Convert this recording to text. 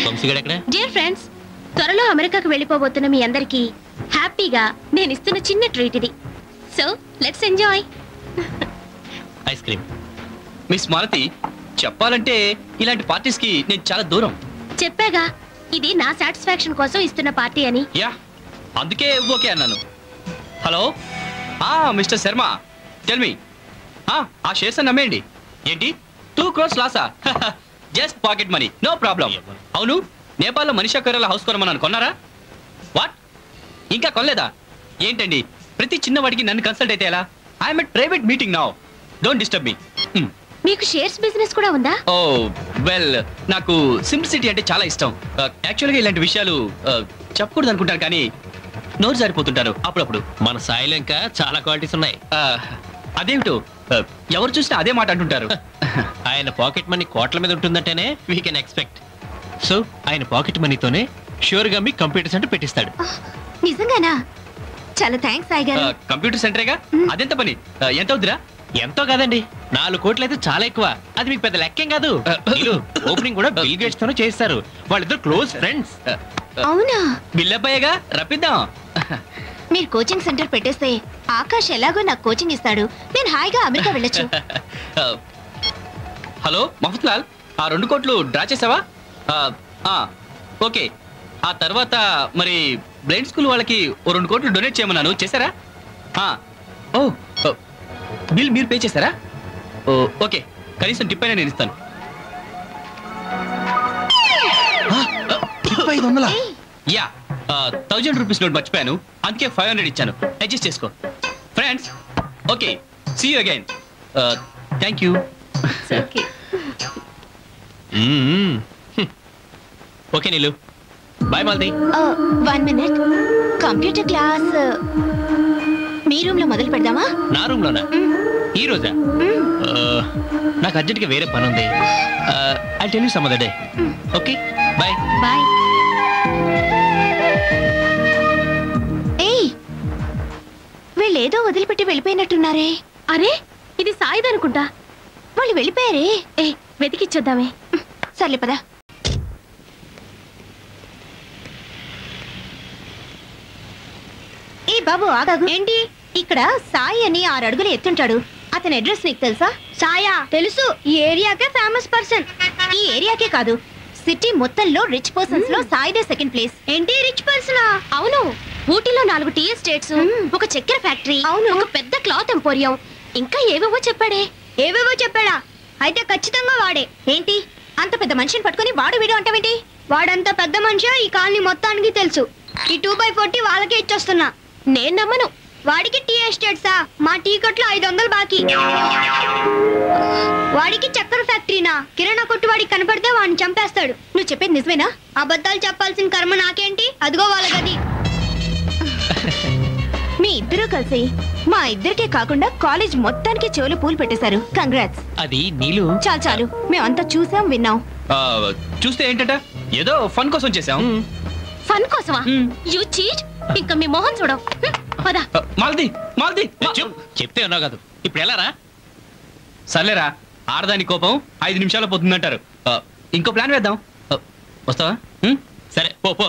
వంశీగడ్ ఎక్కడ dear friends త్వరలో అమెరికాకు వెళ్ళిపోబోతున్న మీ అందరికీ హ్యాపీగా నేను ఇస్తున్న చిన్న ట్రీట్ ఇది so let's enjoy ice cream miss Malathi చెప్పాలంటే ఇలాంటి పార్టీస్ కి నేను చాలా దూరం చెప్పాగా ఇది నా సాటిస్ఫాక్షన్ కోసం ఇస్తున్న పార్టీ అని యా అందుకే ఓకే అన్నాను హలో ఆ మిస్టర్ శర్మ టెల్ మీ ఆ షేర్స్ అని నమ్మేయండి ఏంటి టూ క్రోర్స్ లాసా just pocket money no problem అవును నేపాల్లో మనీషా కొయిరాల హౌస్ కొనమన్నాను కొన్నారా వాట్ ఇంకా కొనలేదా ఏంటండి ప్రతి చిన్నవాడికి నన్ను కన్సల్ట్ అయితే ఎలా I'm at private meeting now don't disturb me మీకు షేర్స్ బిజినెస్ కూడా ఉందా ఓ వెల్ నాకు సింప్లిసిటీ అంటే చాలా ఇష్టం యాక్చువల్గా ఇలాంటి విషయాలు uh, చెప్పకూడదు అనుకుంటాను కానీ నోరు జారిపోతుంటారు అప్పుడప్పుడు మన సాయిలో ఇంకా చాలా క్వాలిటీస్ ఉన్నాయి Uh, అదేమిటో uh, ఎవరు చూసినా అదే మాట అంటుంటారు ఆయన పాకెట్ మనీ కోట్ల మీద ఉంటుందంటేనే వీ కెన్ ఎక్స్పెక్ట్ సో ఆయన పాకెట్ మనీతోనే షూర్ గా మీ కంప్యూటర్ సెంటర్ పెట్టిస్తాడు నిజంగానా చాలా థ్యాంక్స్ సాయి గారు కంప్యూటర్ సెంటరేగా అదెంత పని Uh, ఎంత అవుద్దిరా ఎంతో కాదండి నాలుగు కోట్లు అయితే చాలా ఎక్కువ అది మీకు పెద్ద లెక్కేం కాదు ఓపెనింగ్ కూడా బిల్ గేట్స్ తోనే చేస్తారు వాళ్ళిద్దరు క్లోజ్ ఫ్రెండ్స్ అవునా బిల్ అబ్బాయిగా రప్పిద్దాం మీరు కోచింగ్ సెంటర్ పెట్టేస్తే ఆకాష్ ఎలాగో నాకు కోచింగ్ ఇస్తాడు నేను హాయిగా అమెరికా వెళ్ళొచ్చు Uh, హలో మహమ్మద్ లాల్ ఆ రెండు కోట్లు డ్రా చేసావా Uh, ఆ, ఓకే ఆ తర్వాత మరి బ్లైండ్ స్కూల్ వాళ్ళకి ఓ రెండు కోట్లు డొనేట్ చేయమన్నాను చేశారా ఆ, ఓ ఓ, బిల్ మీరు పే చేశారా ఓ ఓకే కనీసం టిప్ అయినా నేను ఇస్తాను ఐదు వందలా యా థౌజండ్ రూపీస్ నోట్ మర్చిపోయాను అందుకే ఫైవ్ హండ్రెడ్ ఇచ్చాను అడ్జస్ట్ చేసుకో friends okay see you again thank you okay Neelu bye మాల్ది వన్ మినిట్ కంప్యూటర్ క్లాస్ మీ రూమ్ లో మొదలు పెడదామా నా రూమ్ లోనా ఈ రోజా Uh, నాకు అర్జెంట్ గా వేరే పని ఉంది I tell you some other day okay bye bye ఏయ్ వీళ్ళేదో వదిలిపెట్టి వెళ్ళిపోయినట్టున్నారే అరే ఇది సాయిదనుకుంటా వాళ్ళు వెళ్ళిపోయారే ఏ వెతికిచ్చొద్దామే సర్లే పదా ఏ బాబు ఆగాగు ఏంటి ఇక్కడ సాయి అని ఆరు అడుగులు ఎత్తుంటాడు అతని అడ్రస్ నీకు తెలుసా సాయా తెలుసు ఈ ఏరియాకే ఫేమస్ పర్సన్ ఈ ఏరియాకే కాదు సిటీ మొత్తంలో రిచ్ పర్సన్స్ లో సాయిదే సెకండ్ ప్లేస్ ఏంటి రిచ్ పర్సన్ అవును ఊటీలో నాలుగు టీ ఎస్టేట్స్ ఒక చక్కెర ఫ్యాక్టరీ అవును ఒక పెద్ద క్లాత్ ఎంపోరియం ఇంకా ఏవేవో చెప్పాడే ఏవేవో చెప్పాడా అయితే ఖచ్చితంగా వాడే ఏంటి అంత పెద్ద మనిషిని పట్టుకొని వాడు వీడు అంటావేంటి వాడంత పెద్ద మనిషి ఈ కాలనీ మొత్తానికి తెలుసు ఈ టూ బై ఫోర్టీ వాళ్ళకే ఇచ్చొస్తున్నా నేను నమ్మను వాడికి టీ ఎస్టేట్సా మా టీ కొట్లో ఐదు వందలు బాకీ వాడికి చక్కెర ఫ్యాక్టరీనా కిరాణా కొట్టు వాడికి కనపడితే వాడిని చంపేస్తాడు నువ్వు చెప్పేది నిజమేనా అబద్ధాలు చెప్పాల్సిన కర్మ నాకేంటి అదిగో వాళ్ళ గది మీ ఇద్దరూ కలిసి మా ఇద్దరికే కాకుండా కాలేజ్ మొత్తానికి చెవులు పూలు పెట్టేశారు కంగ్రాట్స్ అది నీలు చాలు చాలు మేమంతా చూసాం విన్నాం చూస్తే ఏంటంట ఏదో ఫన్ కోసం చేసాం ఫన్ కోసమా యు చీట్ ఇంకా మీ మొహం చూడవు పదా Uh, మాల్ది మాల్ది మా- చెప్- చెప్తే ఉన్నావు కాదు ఇప్పుడు ఎలా రా సర్లేరా ఆడదాని కోపం ఐదు నిమిషాలు పోతుందంటారు Uh, ఇంకో ప్లాన్ వేద్దాం Uh, వస్తావా Hmm? సరే పో పో